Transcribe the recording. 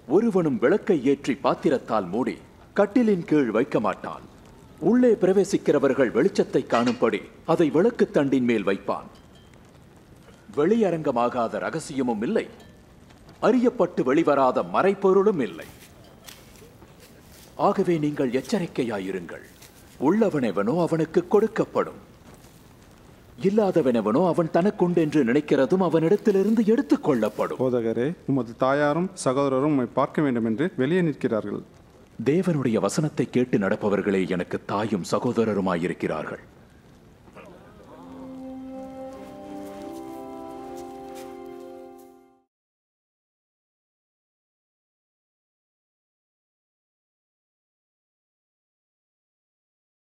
ஒருவனும் விளக்கை ஏற்றி பாத்திரத்தால் மூடி கட்டிலின் கீழ் வைக்க மாட்டான் உள்ளே பிரவேசிக்கிறவர்கள் வெளிச்சத்தை காணும்படி அதை விளக்குத் தண்டின் மேல் வைப்பான் வெளியரங்கமாகாத ரகசியமும் இல்லை அறியப்பட்டு வெளிவராத மறைப்பொருளும் இல்லை ஆகவே நீங்கள் எச்சரிக்கையாயிருங்கள் உள்ளவனெவனோ அவனுக்கு கொடுக்கப்படும் இல்லாதவனெவனோ அவன் தனக்குண்டென்று நினைக்கிறதும் அவனிடத்திலிருந்து எடுத்துக் கொள்ளப்படும் போதகரே உமது தாயாரும் சகோதரரும் உம்மை பார்க்க வேண்டும் என்று வெளியே நிற்கிறார்கள் தேவனுடைய வசனத்தை கேட்டு நடப்பவர்களே எனக்கு தாயும் சகோதரருமாயிருக்கிறார்கள்